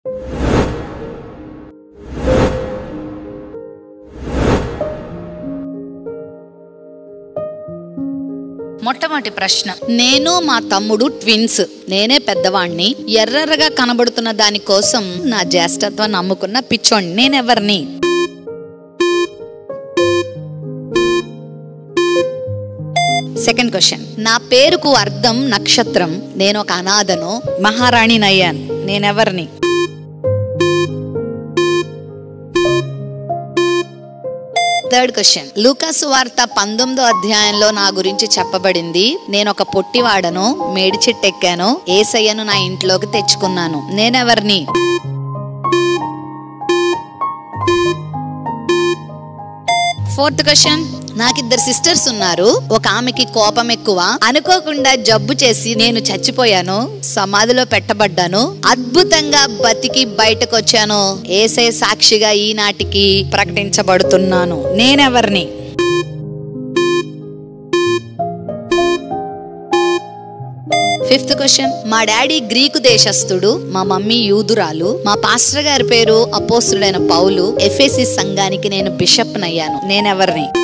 మొట్టమొదటి ప్రశ్న నేను మా తమ్ముడు ట్విన్స్ నేనే పెద్దవాణ్ణి ఎర్రగా కనబడుతున్న దాని కోసం నా జ్యేష్ఠత్వాన్ని నమ్ముకున్న పిచ్చోణ్ణి నేనెవరిని సెకండ్ క్వశ్చన్ నా పేరుకు అర్థం నక్షత్రం నేను ఒక అనాథను మహారాణి నయ్యాను నేనెవరిని థర్డ్ క్వశ్చన్ లూకాసు వార్త పంతొమ్మిదో అధ్యాయంలో నా గురించి చెప్పబడింది నేను ఒక పొట్టివాడను మేడి చెట్టు ఎక్కాను ఏసయ్యను నా ఇంట్లోకి తెచ్చుకున్నాను నేనెవరిని ఫోర్త్ క్వశ్చన్ నాకిద్దరు సిస్టర్స్ ఉన్నారు ఒక ఆమెకి కోపం ఎక్కువ అనుకోకుండా జబ్బు చేసి నేను చచ్చిపోయాను సమాధిలో పెట్టబడ్డాను అద్భుతంగా బతికి బయటకు వచ్చాను ఏసే సాక్షిగా ఈనాటికి ప్రకటించబడుతున్నాను నేనెవరిని ఫిఫ్త్ క్వశ్చన్ మా డాడీ గ్రీకు దేశస్థుడు మా మమ్మీ యూదురాలు మా పాస్టర్ గారి పేరు అపోస్తుడైన పౌలు ఎఫ్ఎసి సంఘానికి నేను బిషప్ నయ్యాను నేనెవరిని